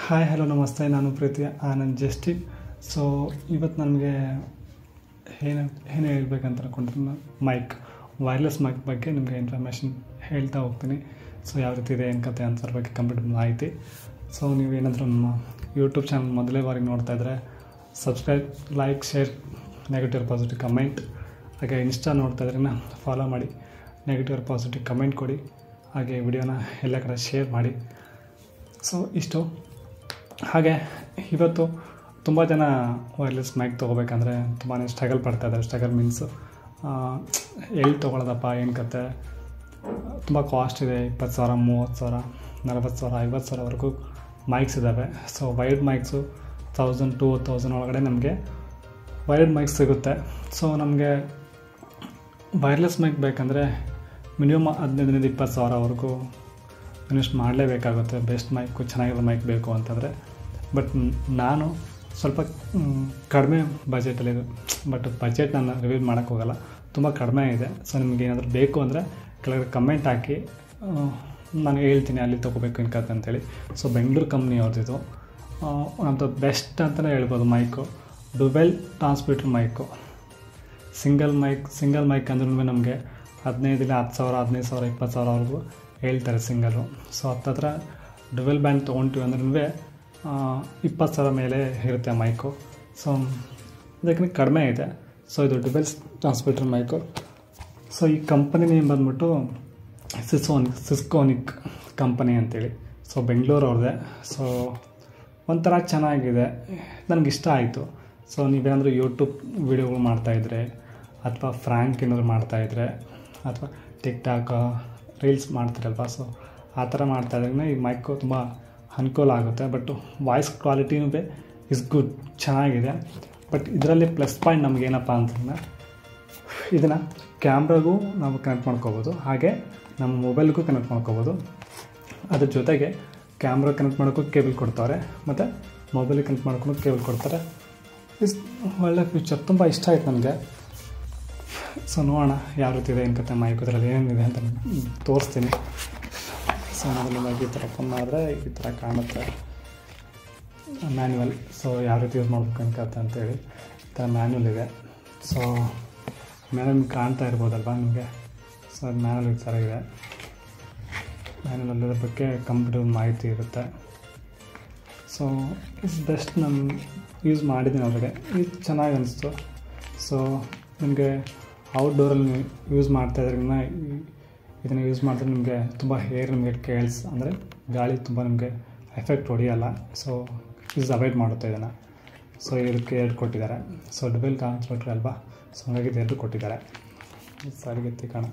hi hello ನಮಸ್ತೆ ನಾನು ಪ್ರೀತಿ Anand Justy so ಇವತ್ತು ನನಗೆ ಏನು ಏನು ಹೇಳ್ಬೇಕಂತ ಅನ್ಕೊಂಡಿದ್ದೀನಿ ಮೈಕ್ ವೈರ್ಲೆಸ್ ಮೈಕ್ ಬಗ್ಗೆ ನಿಮಗೆ ಇನ್ಫಾರ್ಮೇಷನ್ ಹೇಳ್ತಾ ಹೋಗ್ತೀನಿ ಸೊ ಯಾವ ರೀತಿ ಇದೆ ಏನು ಕತೆ ಅಂತ ಅದ್ರ ಬಗ್ಗೆ ಕಂಪ್ಲೀಟ್ ಮಾಹಿತಿ ಸೊ ನೀವು ಏನಾದರೂ ನಮ್ಮ ಯೂಟ್ಯೂಬ್ ಚಾನಲ್ ಮೊದಲೇ ಬಾರಿ ನೋಡ್ತಾ ಇದ್ದರೆ subscribe like share negative positive comment ಹಾಗೆ ಇನ್ಸ್ಟಾ ನೋಡ್ತಾ ಇದ್ರನ್ನ ಫಾಲೋ ಮಾಡಿ ನೆಗೆಟಿವ್ ಪಾಸಿಟಿವ್ ಕಮೆಂಟ್ ಕೊಡಿ ಹಾಗೆ ವಿಡಿಯೋನ ಎಲ್ಲ ಕಡೆ ಶೇರ್ ಮಾಡಿ ಸೊ ಇಷ್ಟು ಹಾಗೆ ಇವತ್ತು ತುಂಬ ಜನ ವೈರ್ಲೆಸ್ ಮೈಕ್ ತೊಗೋಬೇಕಂದ್ರೆ ತುಂಬಾ ಸ್ಟ್ರಗಲ್ ಪಡ್ತಾ ಇದ್ದಾರೆ ಸ್ಟ್ರಗಲ್ ಮೀನ್ಸ್ ಎಲ್ಲಿ ತೊಗೊಳ್ಳೋದಪ್ಪ ಏನು ಕತೆ ತುಂಬ ಕಾಸ್ಟ್ ಇದೆ ಇಪ್ಪತ್ತು ಸಾವಿರ ಮೂವತ್ತು ಸಾವಿರ ನಲವತ್ತು ಸಾವಿರ ಐವತ್ತು ಸಾವಿರವರೆಗೂ ಮೈಕ್ಸ್ ಇದ್ದಾವೆ so wired mics thousand two thousand ಒಳಗಡೆ ನಮಗೆ ವೈರ್ಡ್ ಮೈಕ್ಸ್ ಸಿಗುತ್ತೆ ಸೊ ನಮಗೆ ವೈರ್ಲೆಸ್ ಮೈಕ್ ಬೇಕಂದರೆ ಮಿನಿಮಮ್ ಹದಿನೈದರಿಂದ ಇಪ್ಪತ್ತು ಸಾವಿರವರೆಗೂ ಇನ್ವೆಸ್ಟ್ ಮಾಡಲೇಬೇಕಾಗುತ್ತೆ ಬೆಸ್ಟ್ ಮೈಕು ಚೆನ್ನಾಗಿರೋ ಮೈಕ್ ಬೇಕು ಅಂತಂದರೆ ಬಟ್ ನಾನು ಸ್ವಲ್ಪ ಮ್, ಕಡಿಮೆ ಬಜೆಟಲ್ಲಿ ಬಟ್ ಬಜೆಟ್ ನಾನು ರಿವೀಲ್ ಮಾಡೋಕ್ಕೆ ಹೋಗಲ್ಲ ತುಂಬ ಕಡಿಮೆ ಇದೆ ಸೊ ನಿಮ್ಗೆ ಏನಾದರೂ ಬೇಕು ಅಂದರೆ ಕೆಳಗಡೆ ಕಮೆಂಟ್ ಹಾಕಿ ಆ, ನಾನು ಹೇಳ್ತೀನಿ ಅಲ್ಲಿ ತೊಗೋಬೇಕು ಇನ್ಕತ್ತೆ ಅಂತೇಳಿ ಸೊ ಬೆಂಗಳೂರು ಕಂಪ್ನಿ ಅವ್ರದ್ದು ನಮ್ಮದು ಬೆಸ್ಟ್ ಅಂತಲೇ ಹೇಳ್ಬೋದು mic double transmitter mic single mic single mic ಅಂದ್ರೂ ನಮಗೆ ಹದಿನೈದಿಲ್ಲ ಹತ್ತು ಸಾವಿರ ಹದಿನೈದು ಸಾವಿರ ಇಪ್ಪತ್ತು ಸಾವಿರವರೆಗೂ ಹೇಳ್ತಾರೆ ಸಿಂಗಲು ಸೊ ಹತ್ತತ್ರ ಡುವೆಲ್ ಬ್ಯಾಂಡ್ ತೊಗೊಂತೀವಿ ಅಂದ್ರೂ ಇಪ್ಪತ್ತು ಸಾವಿರ ಮೇಲೆ ಇರುತ್ತೆ ಮೈಕು ಸೊ ಅದಕ್ಕೆ ಕಡಿಮೆ ಇದೆ ಸೊ ಇದು ಡುವೆಲ್ ಟ್ರಾನ್ಸ್ಮಿಟರ್ ಮೈಕು ಸೊ ಈ ಕಂಪನಿ ನೇಮ್ ಬಂದ್ಬಿಟ್ಟು ಸಿಸೋನಿಕ್ ಸಿಸ್ಕೋನಿಕ್ ಕಂಪನಿ ಅಂತೇಳಿ ಸೊ ಬೆಂಗಳೂರು ಅವ್ರದ್ದೇ ಸೊ ಒಂಥರ ಚೆನ್ನಾಗಿದೆ ನನಗೆ ಇಷ್ಟ ಆಯಿತು ಸೊ ನೀವೇನಾದರೂ ಯೂಟ್ಯೂಬ್ ವೀಡಿಯೋಗಳು ಮಾಡ್ತಾಯಿದ್ರೆ ಅಥವಾ ಫ್ರ್ಯಾಂಕ್ ಏನಾದ್ರು ಮಾಡ್ತಾಯಿದ್ರೆ ಅಥವಾ ಟಿಕ್ ಟಾಕ್ ರೀಲ್ಸ್ ಮಾಡ್ತಿರಲ್ವ ಸೊ ಆ ಥರ ಮಾಡ್ತಾಯಿದ್ರೆ ಈ ಮೈಕು ತುಂಬ ಅನುಕೂಲ ಆಗುತ್ತೆ ಬಟ್ ವಾಯ್ಸ್ ಕ್ವಾಲಿಟಿನೂ ಬೇ ಇಸ್ ಗುಡ್ ಚೆನ್ನಾಗಿದೆ ಬಟ್ ಇದರಲ್ಲಿ ಪ್ಲಸ್ ಪಾಯಿಂಟ್ ನಮಗೇನಪ್ಪ ಅಂತಂದರೆ ಇದನ್ನು ಕ್ಯಾಮ್ರಾಗೂ ನಾವು ಕನೆಕ್ಟ್ ಮಾಡ್ಕೋಬೋದು ಹಾಗೆ ನಮ್ಮ ಮೊಬೈಲ್ಗೂ ಕನೆಕ್ಟ್ ಮಾಡ್ಕೋಬೋದು ಅದ್ರ ಜೊತೆಗೆ ಕ್ಯಾಮ್ರಾ ಕನೆಕ್ಟ್ ಮಾಡೋಕ್ಕೂ ಕೇಬಲ್ ಕೊಡ್ತಾರೆ ಮತ್ತು ಮೊಬೈಲಿಗೆ ಕನೆಕ್ಟ್ ಮಾಡ್ಕೊಂಡು ಕೇಬಲ್ ಕೊಡ್ತಾರೆ ಇಸ್ ಒಳ್ಳೆ ಫ್ಯೂಚರ್ ತುಂಬ ಇಷ್ಟ ಆಯ್ತು ನನಗೆ ಸೊ ನೋಡೋಣ ಯಾವ ರೀತಿ ಇದೆ ಏನು ಕತೆ ಮೈಕ್ ಇದರಲ್ಲಿ ಏನಿದೆ ಅಂತ ತೋರಿಸ್ತೀನಿ ಸೊ ಮೊದಲನೇದಾಗಿ ಈ ಥರ ಫೋನ್ ಆದರೆ ಈ ಥರ ಕಾಣುತ್ತೆ ಮ್ಯಾನ್ಯುವಲ್ ಸೊ ಯಾವ ರೀತಿ ಯೂಸ್ ಮಾಡ್ಬೇಕು ಅನ್ಕತ್ತೆ ಅಂತೇಳಿ ಈ ಥರ ಮ್ಯಾನ್ಯುವಲ್ ಇದೆ ಸೊ ಮ್ಯಾನ್ಯುವಲ್ ನಿಮ್ಗೆ ಕಾಣ್ತಾ ಇರ್ಬೋದಲ್ವಾ ನಿಮಗೆ ಸೊ ಅದು ಮ್ಯಾನ್ಯುವಲ್ ಈ ಥರ ಇದೆ ಮ್ಯಾನ್ಯುವಲ್ ಅದ್ರ ಬಗ್ಗೆ ಕಂಪ್ಯೂಟರ್ ಮಾಹಿತಿ ಇರುತ್ತೆ ಸೊ ಇಸ್ ಬೆಸ್ಟ್ ನಾನು ಯೂಸ್ ಮಾಡಿದ್ದೀನಿ ಆಲ್ರೆಡಿ ಇದು ಚೆನ್ನಾಗಿ ಅನಿಸ್ತು ಸೊ ನಿಮಗೆ ಔಟ್ಡೋರಲ್ಲಿ ಯೂಸ್ ಮಾಡ್ತಾ ಇದ್ರಿಂದ ಇದನ್ನು ಯೂಸ್ ಮಾಡಿದ್ರೆ ನಿಮಗೆ ತುಂಬ ಹೇರ್ ನಿಮಗೆ ಕೇಳ್ಸ್ ಅಂದರೆ ಗಾಳಿ ತುಂಬ ನಿಮಗೆ ಎಫೆಕ್ಟ್ ಹೊಡೆಯಲ್ಲ ಸೊ ಯೂಸ್ ಅವಾಯ್ಡ್ ಮಾಡುತ್ತೆ ಇದನ್ನು ಸೊ ಇದಕ್ಕೆ ಎರಡು ಕೊಟ್ಟಿದ್ದಾರೆ ಸೊ ಡುಬೆಲ್ ಟ್ರಾನ್ಸ್ಮಿಟ್ರ್ ಅಲ್ವಾ ಸೊ ಹಾಗಾಗಿ ಇದು ಎರಡು ಕೊಟ್ಟಿದ್ದಾರೆ ಸರಿಗೆತ್ತಿ ಕಾಣ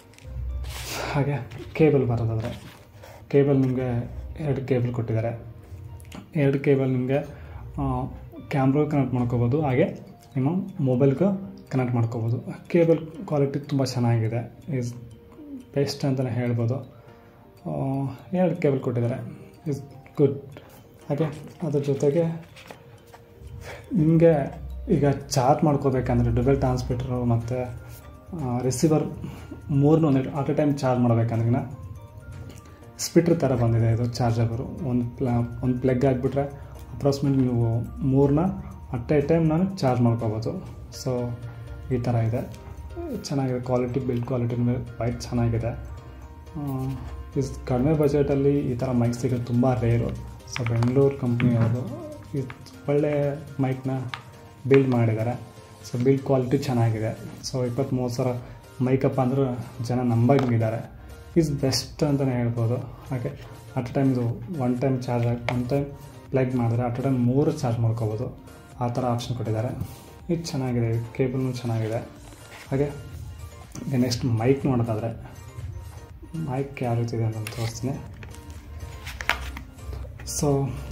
ಹಾಗೆ ಕೇಬಲ್ ಬರೋದಾದರೆ ಕೇಬಲ್ ನಿಮಗೆ ಎರಡು ಕೇಬಲ್ ಕೊಟ್ಟಿದ್ದಾರೆ ಎರಡು ಕೇಬಲ್ ನಿಮಗೆ ಕ್ಯಾಮ್ರಾ ಕನೆಕ್ಟ್ ಮಾಡ್ಕೋಬೋದು ಹಾಗೆ ನಿಮ್ಮ ಮೊಬೈಲ್ಗೂ ಕನೆಕ್ಟ್ ಮಾಡ್ಕೋಬೋದು ಕೇಬಲ್ ಕ್ವಾಲಿಟಿ ತುಂಬ ಚೆನ್ನಾಗಿದೆ ಈಸ್ ಬೆಸ್ಟ್ ಅಂತಲೇ ಹೇಳ್ಬೋದು ಆ, ಎರಡು ಕೇಬಲ್ ಕೊಟ್ಟಿದ್ದಾರೆ ಇಸ್ ಗುಡ್ ಹಾಗೆ ಅದ್ರ ಜೊತೆಗೆ ನಿಮಗೆ ಈಗ ಚಾರ್ಜ್ ಮಾಡ್ಕೋಬೇಕಂದ್ರೆ ಡುಬೆಲ್ ಟ್ರಾನ್ಸ್ಮಿಟರು ಮತ್ತು ರಿಸೀವರ್ ಮೂರನ್ನೂ ಒಂದು ಅಟ್ ಎ ಟೈಮ್ ಚಾರ್ಜ್ ಮಾಡಬೇಕಂದ್ರೆ ಸ್ಪಿಟ್ರ್ ಥರ ಬಂದಿದೆ ಇದು ಚಾರ್ಜರು ಒಂದು ಪ್ಲ ಒಂದು ಪ್ಲಗ್ ಆಗಿಬಿಟ್ರೆ ಅಪ್ರಾಕ್ಸಿಮೇಟ್ ನೀವು ಮೂರನ್ನ ಅಟ್ ಎ ಟೈಮ್ ನಾನು ಚಾರ್ಜ್ ಮಾಡ್ಕೋಬೋದು ಸೊ ಈ ಥರ ಇದೆ ಚೆನ್ನಾಗಿದೆ ಕ್ವಾಲಿಟಿ ಬಿಲ್ಡ್ ಕ್ವಾಲಿಟಿ ವೈಟ್ ಚೆನ್ನಾಗಿದೆ ಇಸ್ ಕಡಿಮೆ ಬಜೆಟಲ್ಲಿ ಈ ಥರ ಮೈಕ್ ಸಿಗೋದು ತುಂಬ ರೇರು ಸೊ ಬೆಂಗಳೂರು ಕಂಪ್ನಿಯವರು ಇದು ಒಳ್ಳೆ ಮೈಕ್ನ ಬಿಲ್ಡ್ ಮಾಡಿದ್ದಾರೆ ಸೊ ಬಿಲ್ಡ್ ಕ್ವಾಲಿಟಿ ಚೆನ್ನಾಗಿದೆ ಸೊ ಇಪ್ಪತ್ತ್ಮೂರು ಸಾವಿರ ಮೈಕಪ್ಪ ಅಂದರೂ ಜನ ನಂಬಂಗಿದ್ದಾರೆ ಈಸ್ ಬೆಸ್ಟ್ ಅಂತಲೇ ಹೇಳ್ಬೋದು ಹಾಗೆ ಅಟ್ ಟೈಮ್ ಇದು ಒನ್ ಟೈಮ್ ಚಾರ್ಜ್ ಆಗಿ ಒನ್ ಟೈಮ್ ಪ್ಲಗ್ ಮಾಡಿದ್ರೆ ಅಟ್ ಟೈಮ್ ಮೂರು ಚಾರ್ಜ್ ಮಾಡ್ಕೋಬೋದು ಆ ಥರ ಆಪ್ಷನ್ ಕೊಟ್ಟಿದ್ದಾರೆ ಇದು ಚೆನ್ನಾಗಿದೆ ಕೇಬಲ್ನು ಚೆನ್ನಾಗಿದೆ ಹಾಗೆ ನೆಕ್ಸ್ಟ್ ಮೈಕ್ ನೋಡೋದಾದರೆ ಮೈಕ್ ಯಾವ ರೀತಿ ಇದೆ ಅಂತ ತೋರಿಸ್ತೀನಿ ಸೊ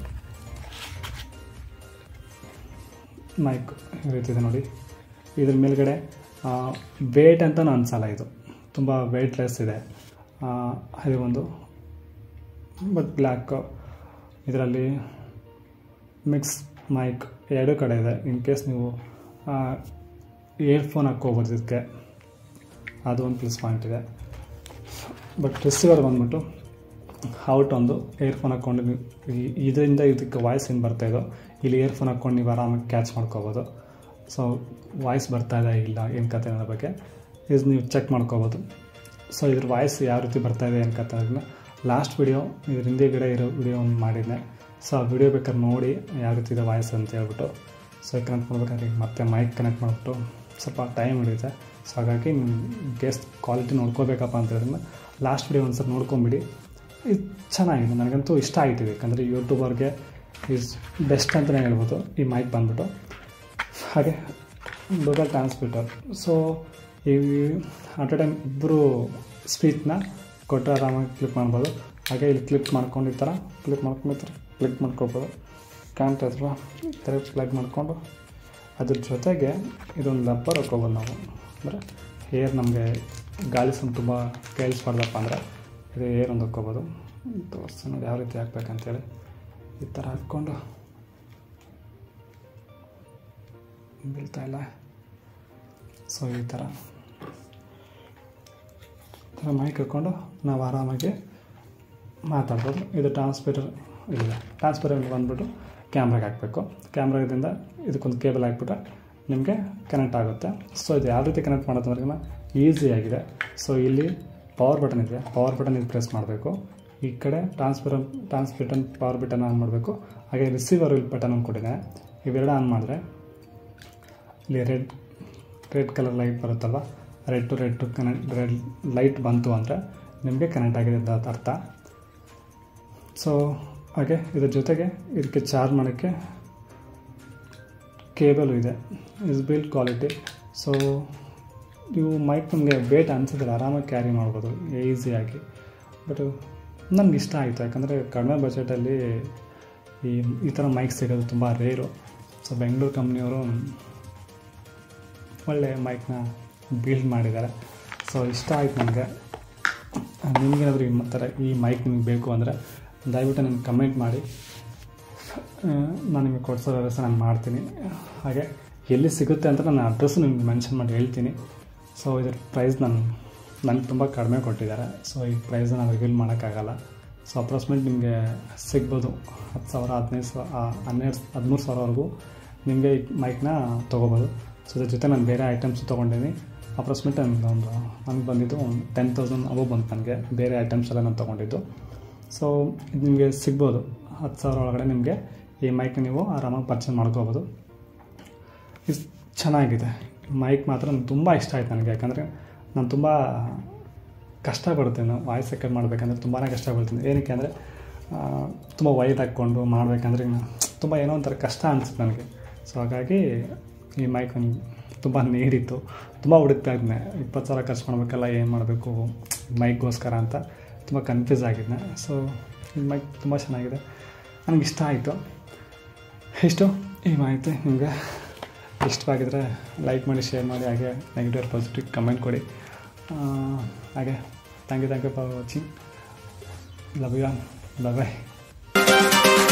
ಮೈಕ್ ಈ ರೀತಿ ಇದೆ ನೋಡಿ ಇದ್ರ ಮೇಲ್ಗಡೆ ವೇಟ್ ಅಂತ ಅನಿಸಲ್ಲ ಇದು ತುಂಬ ವೆಯ್ಟ್ಲೆಸ್ ಇದೆ ಆ, ಅದು ಒಂದು ಬಟ್ ಬ್ಲ್ಯಾಕ್ ಇದರಲ್ಲಿ ಮಿಕ್ಸ್ ಮೈಕ್ ಎರಡು ಕಡೆ ಇದೆ ಇನ್ ಕೇಸ್ ನೀವು ಇಯರ್ಫೋನ್ ಹಾಕ್ಕೋಬೋದು ಇದಕ್ಕೆ ಅದು ಒಂದು ಪ್ಲಸ್ ಪಾಯಿಂಟ್ ಇದೆ ಬಟ್ ರಿಸೀವರ್ ಬಂದ್ಬಿಟ್ಟು ಔಟ್ ಒಂದು ಇಯರ್ಫೋನ್ ಹಾಕ್ಕೊಂಡು ನೀವು ಈ- ಇದರಿಂದ ಇದಕ್ಕೆ ವಾಯ್ಸ್ ಏನು ಬರ್ತಾ ಇದೋ ಇಲ್ಲಿ ಇಯರ್ಫೋನ್ ಹಾಕ್ಕೊಂಡು ನೀವು ಆರಾಮಾಗಿ ಕ್ಯಾಚ್ ಮಾಡ್ಕೋಬೋದು ಸೊ ವಾಯ್ಸ್ ಬರ್ತಾ ಇದೆ ಇಲ್ಲ ಏನು ಕತೆ ಅನ್ನೋ ಬಗ್ಗೆ ಇದು ನೀವು ಚೆಕ್ ಮಾಡ್ಕೋಬೋದು ಸೊ ಇದ್ರ ವಾಯ್ಸ್ ಯಾವ ರೀತಿ ಬರ್ತಾ ಇದೆ ಏನು ಕತೆ ಅದನ್ನ ಲಾಸ್ಟ್ ವಿಡಿಯೋ ಇದ್ರ ಹಿಂದೆ ಗಿಡ ಇರೋ ವಿಡಿಯೋ ಒಂದು ಮಾಡಿದ್ದೆ ಸೊ ಆ ವಿಡಿಯೋ ಬೇಕಾದ್ರೆ ನೋಡಿ ಯಾವ ರೀತಿ ಇದೆ ವಾಯ್ಸ್ ಅಂತ ಹೇಳ್ಬಿಟ್ಟು ಸೊ ಕನೆಕ್ಟ್ ಮಾಡ್ಬೇಕಾದ್ರೆ ಈಗ ಮತ್ತೆ ಮೈಕ್ ಕನೆಕ್ಟ್ ಮಾಡಿಬಿಟ್ಟು ಸ್ವಲ್ಪ ಟೈಮ್ ಹಿಡಿಯುತ್ತೆ ಸೊ ಹಾಗಾಗಿ ನಿಮ್ಮ ಗೆಸ್ಟ್ ಕ್ವಾಲಿಟಿ ನೋಡ್ಕೋಬೇಕಪ್ಪ ಅಂತ ಹೇಳಿದ್ರೆ ಲಾಸ್ಟ್ ವಿಡಿಯೋ ಒಂದು ಸ್ವಲ್ಪ ನೋಡ್ಕೊಂಬಿಡಿ ಇದು ಚೆನ್ನಾಗಿದೆ ನನಗಂತೂ ಇಷ್ಟ ಆಯ್ತು ಇದು ಯಾಕಂದರೆ ಯೂಟ್ಯೂಬರ್ಗೆ ಈಸ್ ಬೆಸ್ಟ್ ಅಂತಲೇ ಹೇಳ್ಬೋದು ಈ ಮೈಕ್ ಬಂದ್ಬಿಟ್ಟು ಹಾಗೆ ಗೂಗಲ್ ಟ್ರಾನ್ಸ್ಮಿಟರ್ ಸೊ ಈ ಅಟ್ ಎ ಟೈಮ್ ಇಬ್ಬರು ಸ್ಪೀಚ್ನ ಕೊಟ್ಟರೆ ಆರಾಮಾಗಿ ಕ್ಲಿಕ್ ಮಾಡ್ಬೋದು ಹಾಗೆ ಇಲ್ಲಿ ಕ್ಲಿಕ್ ಮಾಡ್ಕೊಂಡು ಈ ಥರ ಕ್ಲಿಕ್ ಮಾಡ್ಕೊಂಡು ಈ ಥರ ಕ್ಲಿಕ್ ಮಾಡ್ಕೊಬೋದು ಕಾಣ್ತಾ ಇದ್ರಲ್ಲ ಈ ಥರ ಪ್ಲಗ್ ಮಾಡಿಕೊಂಡು ಅದ್ರ ಜೊತೆಗೆ ಇದೊಂದು ರಬ್ಬರ್ ಹಾಕ್ಕೊಬೋದು ನಾವು ಅಂದರೆ ಏರ್ ನಮಗೆ ಗಾಳಿ ಸಮ ತುಂಬ ಕೇಳಿಸ್ಬಾರ್ದಪ್ಪ ಅಂದರೆ ಇದು ಏರ್ ಒಂದು ಹಾಕ್ಕೊಬೋದು ತೋರಿಸಿ ನೋಡಿ ಯಾವ ರೀತಿ ಹಾಕ್ಬೇಕಂತೇಳಿ ಈ ಥರ ಹಾಕ್ಕೊಂಡು ಬೀಳ್ತಾ ಇಲ್ಲ ಸೊ ಈ ಥರ ಈ ಥರ ಮೈಕ್ ಹಾಕ್ಕೊಂಡು ನಾವು ಆರಾಮಾಗಿ ಮಾತಾಡ್ಬೋದು ಇದು ಟ್ರಾನ್ಸ್ಪೀಟರ್ ಇಲ್ಲ ಟ್ರಾನ್ಸ್ಪೀಟರ್ ಬಂದ್ಬಿಟ್ಟು ಕ್ಯಾಮ್ರಾಗೆ ಹಾಕಬೇಕು ಕ್ಯಾಮ್ರಾದಿಂದ ಇದಕ್ಕೊಂದು ಕೇಬಲ್ ಹಾಕ್ಬಿಟ್ರೆ ನಿಮಗೆ ಕನೆಕ್ಟ್ ಆಗುತ್ತೆ ಸೊ ಇದು ಯಾವ ರೀತಿ ಕನೆಕ್ಟ್ ಮಾಡೋದು ಅಂದ್ರೆ ಈಸಿಯಾಗಿದೆ ಸೊ ಇಲ್ಲಿ ಪವರ್ ಬಟನ್ ಇದೆ ಪವರ್ ಬಟನ್ ಇದು ಪ್ರೆಸ್ ಮಾಡಬೇಕು ಈ ಕಡೆ ಟ್ರಾನ್ಸ್ಫರ್ ಟ್ರಾನ್ಸ್ಮಿಟನ್ ಪವರ್ ಬಟನ್ ಆನ್ ಮಾಡಬೇಕು ಹಾಗೆ ರಿಸೀವರ್ ಬಟನ್ ಒಂದು ಕೊಟ್ಟಿದೆ ಇವೆರಡು ಆನ್ ಮಾಡಿದ್ರೆ ಇಲ್ಲಿ ರೆಡ್ ರೆಡ್ ಕಲರ್ ಲೈಟ್ ಬರುತ್ತಲ್ವ red to red to connect red light ಬಂತು ಅಂದರೆ ನಿಮಗೆ ಕನೆಕ್ಟ್ ಆಗಿದೆ ಅಂತ ಅರ್ಥ ಸೊ ಹಾಗೆ ಇದ್ರ ಜೊತೆಗೆ ಇದಕ್ಕೆ ಚಾರ್ಜ್ ಮಾಡೋಕ್ಕೆ ಕೇಬಲು ಇದೆ ಇಸ್ ಬಿಲ್ಡ್ ಕ್ವಾಲಿಟಿ ಸೊ ಇವು ಮೈಕ್ ನಮಗೆ ವೇಟ್ ಅನಿಸಿದ್ರೆ ಆರಾಮಾಗಿ ಕ್ಯಾರಿ ಮಾಡ್ಬೋದು ಈಸಿಯಾಗಿ ಬಟ್ ನನಗೆ ಇಷ್ಟ ಆಯಿತು ಯಾಕಂದರೆ ಕಡಿಮೆ ಬಜೆಟಲ್ಲಿ ಈ ಈ ಥರ ಮೈಕ್ ಸಿಗೋದು ತುಂಬ ರೇರು ಸೊ ಬೆಂಗಳೂರು ಕಂಪ್ನಿಯವರು ಒಳ್ಳೆ ಮೈಕ್ನ ಬಿಲ್ಡ್ ಮಾಡಿದ್ದಾರೆ ಸೊ ಇಷ್ಟ ಆಯ್ತು ನನಗೆ ನಿಮಗೇನಾದರೂ ಈ ಥರ ಈ ಮೈಕ್ ನಿಮ್ಗೆ ಬೇಕು ಅಂದರೆ ದಯವಿಟ್ಟು ನನಗೆ ಕಮೆಂಟ್ ಮಾಡಿ ನಾನು ನಿಮಗೆ ಕೊಡಿಸೋ ವ್ಯವಸ್ಥೆ ನಾನು ಮಾಡ್ತೀನಿ ಹಾಗೆ ಎಲ್ಲಿ ಸಿಗುತ್ತೆ ಅಂತ ನಾನು ಅಡ್ರೆಸ್ ನಿಮ್ಗೆ ಮೆನ್ಷನ್ ಮಾಡಿ ಹೇಳ್ತೀನಿ ಸೊ ಇದ್ರ ಪ್ರೈಸ್ ನಾನು ನನಗೆ ತುಂಬ ಕಡಿಮೆ ಕೊಟ್ಟಿದ್ದಾರೆ ಸೊ ಈ ಪ್ರೈಸ್ನ ನಾನು ರಿವೀಲ್ ಮಾಡೋಕ್ಕಾಗಲ್ಲ ಸೊ ಅಪ್ರಾಕ್ಸಿಮೇಟ್ ನಿಮಗೆ ಸಿಗ್ಬೋದು ಹತ್ತು ಸಾವಿರ ಹದಿನೈದು ಸಾವಿರ ಹನ್ನೆರಡು ಹದಿಮೂರು ಸಾವಿರವರೆಗೂ ನಿಮಗೆ ಈ ಮೈಕ್ನ ತೊಗೋಬೋದು ಸೊ ಇದ್ರ ಜೊತೆ ನಾನು ಬೇರೆ ಐಟಮ್ಸ್ ತೊಗೊಂಡಿದ್ದೀನಿ ಅಪ್ರಾಕ್ಸಿಮೇಟ್ ನನಗೆ ಒಂದು ನನಗೆ ಬಂದಿದ್ದು ಒಂದು ಟೆನ್ ತೌಸಂಡ್ ಅಬೋ ಬಂತು ನನಗೆ ಬೇರೆ ಐಟಮ್ಸ್ ಎಲ್ಲ ನಾನು ತೊಗೊಂಡಿದ್ದು ಸೊ ಇದು ನಿಮಗೆ ಸಿಗ್ಬೋದು ಹತ್ತು ಸಾವಿರ ಒಳಗಡೆ ನಿಮಗೆ ಈ ಮೈಕ್ ನೀವು ಆರಾಮಾಗಿ ಪರ್ಚೇಸ್ ಮಾಡ್ಕೋಬೋದು ಇದು ಚೆನ್ನಾಗಿದೆ ಮೈಕ್ ಮಾತ್ರ ನನಗೆ ತುಂಬ ಇಷ್ಟ ಆಯ್ತು ನನಗೆ ಯಾಕಂದರೆ ನಾನು ತುಂಬ ಕಷ್ಟಪಡ್ತೀನಿ ವಾಯ್ಸ್ ರೆಕಾರ್ಡ್ ಮಾಡಬೇಕಂದ್ರೆ ತುಂಬಾ ಕಷ್ಟಪಡ್ತೀನಿ ಏನಕ್ಕೆ ಅಂದರೆ ತುಂಬ ವೈರ್ ಹಾಕ್ಕೊಂಡು ಮಾಡಬೇಕಂದ್ರೆ ತುಂಬ ಏನೋ ಒಂಥರ ಕಷ್ಟ ಅನಿಸುತ್ತೆ ನನಗೆ ಸೊ ಹಾಗಾಗಿ ಈ ಮೈಕ್ ನನಗೆ ತುಂಬ ನೀಡಿತ್ತು ತುಂಬ ಹುಡುಕ್ತಾ ಇದ್ದೆ ಇಪ್ಪತ್ತು ಸಾವಿರ ಖರ್ಚು ಮಾಡಬೇಕಲ್ಲ ಏನು ಮಾಡಬೇಕು ಮೈಕ್ಗೋಸ್ಕರ ಅಂತ ತುಂಬ ಕನ್ಫ್ಯೂಸ್ ಆಗಿದ್ದೆ ಸೊ ಈ ಮೈಕ್ ತುಂಬ ಚೆನ್ನಾಗಿದೆ ನನಗೆ ಇಷ್ಟ ಆಯಿತು ಇಷ್ಟು ಈ ಮಾಹಿತಿ ನಿಮಗೆ ಇಷ್ಟವಾಗಿದ್ದರೆ ಲೈಕ್ ಮಾಡಿ ಶೇರ್ ಮಾಡಿ ಹಾಗೆ ನೆಗೆಟಿವ್ ಪಾಸಿಟಿವ್ ಕಮೆಂಟ್ ಕೊಡಿ ಆ, ಹಾಗೆ thank you thank you for watching love you bye bye